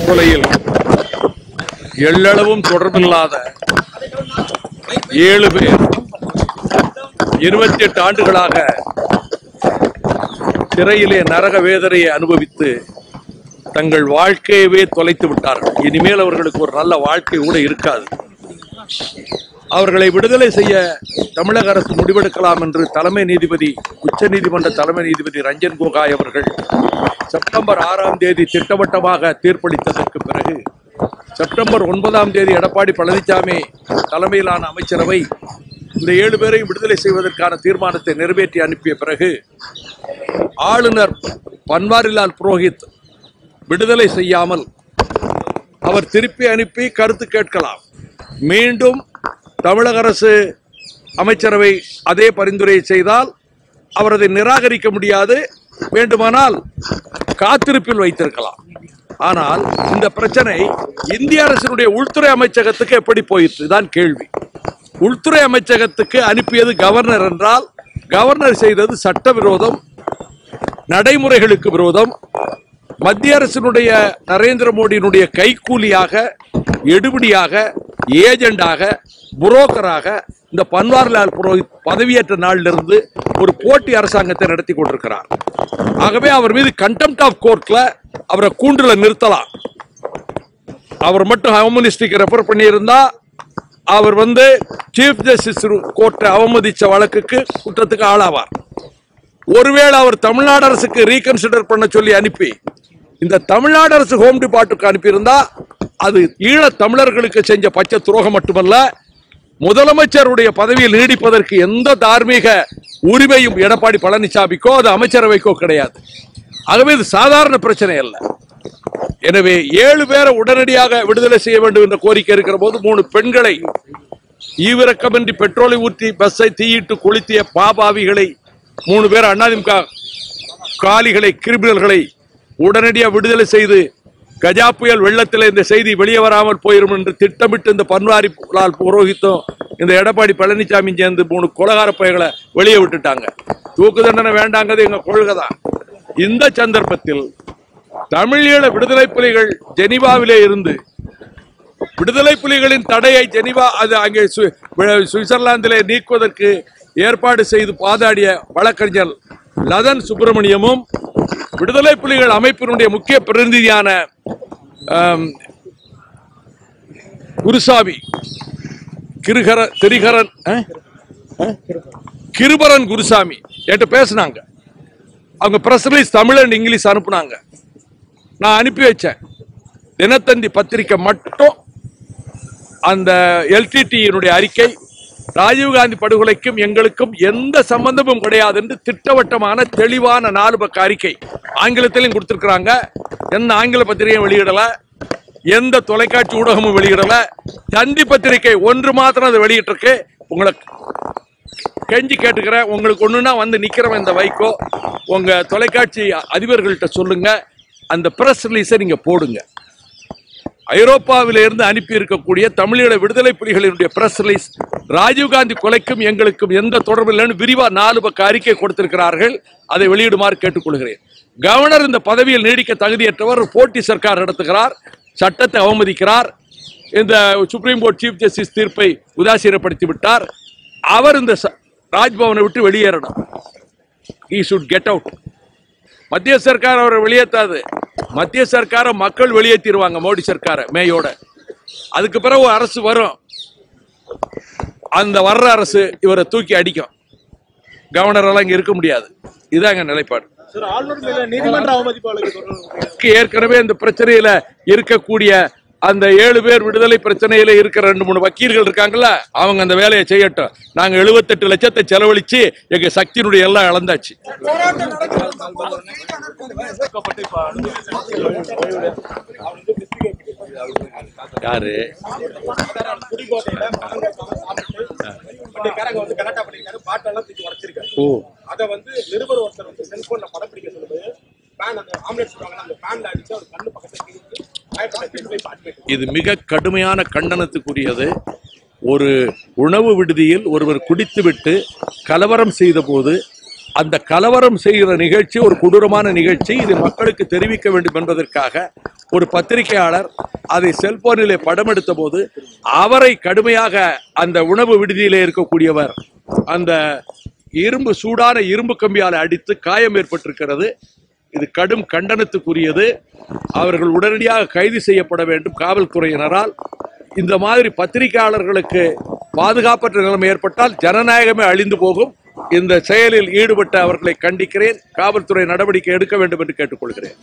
கொலையில் எள்ளளவும் தொடர்பில்லாத ஏழு பேர் இருபத்தி எட்டு ஆண்டுகளாக சிறையிலே நரக வேதனையை அனுபவித்து தங்கள் வாழ்க்கையவே தொலைத்து விட்டார்கள் இனிமேல் அவர்களுக்கு ஒரு நல்ல வாழ்க்கை கூட இருக்காது அவர்களை விடுதலை செய்ய தமிழக அரசு முடிவெடுக்கலாம் என்று தலைமை நீதிபதி உச்சநீதிமன்ற தலைமை நீதிபதி ரஞ்சன் கோகாய் அவர்கள் செப்டம்பர் ஆறாம் தேதி திட்டவட்டமாக தீர்ப்பளித்ததற்கு பிறகு செப்டம்பர் ஒன்பதாம் தேதி எடப்பாடி பழனிசாமி தலைமையிலான அமைச்சரவை இந்த ஏழு பேரையும் விடுதலை செய்வதற்கான தீர்மானத்தை நிறைவேற்றி அனுப்பிய பிறகு ஆளுநர் பன்வாரிலால் புரோஹித் விடுதலை செய்யாமல் அவர் திருப்பி அனுப்பி கருத்து கேட்கலாம் மீண்டும் தமிழக அரசு அமைச்சரவை அதே பரிந்துரை செய்தால் அவர் அதை நிராகரிக்க முடியாது வேண்டுமானால் காத்திருப்பில் வைத்திருக்கலாம் ஆனால் இந்த பிரச்சனை இந்திய அரசினுடைய உள்துறை அமைச்சகத்துக்கு எப்படி போயிற்று தான் கேள்வி உள்துறை அமைச்சகத்துக்கு அனுப்பியது கவர்னர் என்றால் கவர்னர் செய்தது சட்டவிரோதம் நடைமுறைகளுக்கு விரோதம் மத்திய அரசினுடைய நரேந்திர மோடியினுடைய கைக்கூலியாக எடுபிடியாக ஏஜெண்டாக புரோக்கராக இந்த பன்வாரிலால் புரோஹித் பதவியேற்ற நாளிலிருந்து ஒரு போட்டி அரசாங்கத்தை நடத்தி கொண்டிருக்கிறார் ஆகவே அவர் மீது கண்டெம்ட் ஆஃப் கோர்ட்ல அவரை கூண்டுல நிறுத்தலாம் அவர் மட்டும் ஹோமனிஸ்டிக்கு ரெஃபர் பண்ணியிருந்தா அவர் வந்து சீஃப் ஜஸ்டிஸ் கோர்ட்டை அவமதிச்ச வழக்குக்கு குற்றத்துக்கு ஆளாவார் ஒருவேளை அவர் தமிழ்நாடு அரசுக்கு ரீகன்சிடர் பண்ண சொல்லி அனுப்பி இந்த தமிழ்நாடு அரசு ஹோம் டிபார்ட்டுக்கு அனுப்பியிருந்தா அது ஈழத் தமிழர்களுக்கு செஞ்ச பச்சை துரோகம் மட்டுமல்ல முதலமைச்சருடைய பதவியில் நீடிப்பதற்கு எந்த தார்மீக உரிமையும் எடப்பாடி பழனிசாமிக்கோ அது அமைச்சரவைக்கோ கிடையாது ஆகவே இது சாதாரண பிரச்சனை அல்ல எனவே ஏழு பேரை உடனடியாக விடுதலை செய்ய வேண்டும் என்ற கோரிக்கை இருக்கிற போது மூணு பெண்களை ஈவிரக்கமின்றி பெட்ரோலை ஊற்றி பஸ்ஸை தீயிட்டு கொளுத்திய பாபாவிகளை மூணு பேர் அண்ணாதிமுக காலிகளை கிரிமினல்களை உடனடியாக விடுதலை செய்து கஜா புயல் வெள்ளத்தில் இந்த செய்தி வெளியே வராமல் போயிடும் என்று திட்டமிட்டு இந்த பன்வாரி லால் புரோஹித்தும் இந்த எடப்பாடி பழனிசாமி சேர்ந்து மூணு கொலகார பையங்களை வெளியே விட்டுட்டாங்க தூக்கு தண்டனை வேண்டாங்கிறது எங்க கொள்கை தான் இந்த சந்தர்ப்பத்தில் தமிழீழ விடுதலை புலிகள் ஜெனீவாவிலே இருந்து விடுதலை புலிகளின் தடையை ஜெனீவா அது அங்கே சு- வி- சுவிட்சர்லாந்திலே நீக்குவதற்கு ஏற்பாடு செய்து பாதாடிய வழக்கறிஞர் லதன் சுப்பிரமணியமும் விடுதலை புலிகள் அமைப்பினுடைய முக்கிய பிரதிநிதியான ஆம், குருசாமி கிருகர திரிகரன் ஆ? ஆ? கிருபரன் குருசாமி என்கிட்ட பேசுனாங்க அவங்க press release Tamil and English அனுப்புனாங்க நான் அனுப்பி வச்சேன் தினத்தந்தி பத்திரிக்கை மட்டும் அந்த எல்டிடியினுடைய அறிக்கை ராஜீவ்காந்தி படுகொலைக்கும் எங்களுக்கும் எந்த சம்பந்தமும் கிடையாது என்று திட்டவட்டமான தெளிவான நாலு பக்க அறிக்கை ஆங்கிலத்திலையும் கொடுத்திருக்கிறாங்க எந்த ஆங்கில பத்திரிகையும் வெளியிடல எந்த தொலைக்காட்சி ஊடகமும் வெளியிடல தந்தி பத்திரிகை ஒன்று மாத்திரம் அதை வெளியிட்டிருக்கு உங்களை கெஞ்சி கேட்டுக்கிறேன் உங்களுக்கு ஒண்ணுன்னா வந்து நிக்கிறவன் இந்த வைக்கோ உங்க தொலைக்காட்சி அதிபர்கள்ட்ட சொல்லுங்க அந்த பிரஸ் ரிலீஸை நீங்க போடுங்க ஐரோப்பாவில இருந்து அனுப்பி இருக்கக்கூடிய தமிழீழ விடுதலை புலிகளினுடைய பிரஸ் ரிலீஸ் ராஜீவ்காந்தி கொலைக்கும் எங்களுக்கும் எந்த தொடர்பு இல்லைன்னு விரிவா நாலு பக்க அறிக்கை கொடுத்திருக்கிறார்கள் அதை வெளியிடுமாறு கேட்டுக்கொள்கிறேன் கவர்னர் இந்த பதவியில் நீடிக்க தகுதியற்றவர் ஒரு போட்டி சர்க்கார் நடத்துகிறார் சட்டத்தை அவமதிக்கிறார் இந்த சுப்ரீம் கோர்ட் சீஃப் ஜஸ்டிஸ் தீர்ப்பை உதாசீனப்படுத்தி விட்டார் அவர் இந்த ச- ராஜ்பவனை விட்டு வெளியேறணும் he should கெட் அவுட் மத்திய சர்க்கார் அவரை வெளியேற்றாது மத்திய சர்க்காரை மக்கள் வெளியேற்றிடுவாங்க மோடி சர்க்காரை மேயோட அதுக்கு பிறகு ஒரு அரசு வரும் அந்த வர்ற அரசு இவரை தூக்கி அடிக்கும் கவர்னர் எல்லாம் இங்க இருக்க முடியாது இதாங்க நிலைப்பாடு சார் ஆளுநர் மேல நீதிமன்ற அவமதிப்பு வழக்கு தொடர்பு ஏற்கனவே இந்த பிரச்சனையில இருக்கக்கூடிய அந்த ஏழு பேர் விடுதலை பிரச்சனையில இருக்கிற ரெண்டு மூணு வக்கீல்கள் இருக்காங்கல்ல அவங்க அந்த வேலையை செய்யட்டும் நாங்க 78 லட்சத்தை செலவழிச்சு எங்க சக்தியினுடைய எல்லாம் இழந்தாச்சு யாரு புதுக்கோட்டையில பசங்க சாப்பிட்டு வந்து கலாட்டா பண்ணிருக்காரு பாட்டெல்லாம் தூக்கி உடைச்சிருக்காரு ஓ அத வந்து நிருபர் ஒருத்தர் வந்து செல்போன்ல படம் பிடிக்க சொல்லும்போது பேன் அந்த ஆம்லெட் சொல்லுவாங்க அந்த பேன்ல அடிச்சு அவர் கண்ணு பக்கத்துல கிழிச்சு பயப்பட போய் பாட்டு போயிட்டு இது மிக கடுமையான கண்டனத்துக்குரியது ஒரு உணவு விடுதியில் ஒருவர் குடித்துவிட்டு கலவரம் செய்தபோது அந்த கலவரம் செய்கிற நிகழ்ச்சி ஒரு கொடூரமான நிகழ்ச்சி இது மக்களுக்கு தெரிவிக்க வேண்டும் என்பதற்காக ஒரு பத்திரிகையாளர் அதை செல்போனிலே படம் எடுத்த போது அவரை கடுமையாக அந்த உணவு விடுதியிலே இருக்கக்கூடியவர் அந்த இரும்பு சூடான இரும்பு கம்பியால் அடித்து காயம் ஏற்பட்டிருக்கிறது இது கடும் கண்டனத்துக்குரியது அவர்கள் உடனடியாக கைது செய்யப்பட வேண்டும் காவல்துறையினரால் இந்த மாதிரி பத்திரிகையாளர்களுக்கு பாதுகாப்பற்ற நிலைமை ஏற்பட்டால் ஜனநாயகமே அழிந்து போகும் இந்த செயலில் ஈடுபட்ட அவர்களை கண்டிக்கிறேன் காவல்துறை நடவடிக்கை எடுக்க வேண்டும் என்று கேட்டுக்கொள்கிறேன்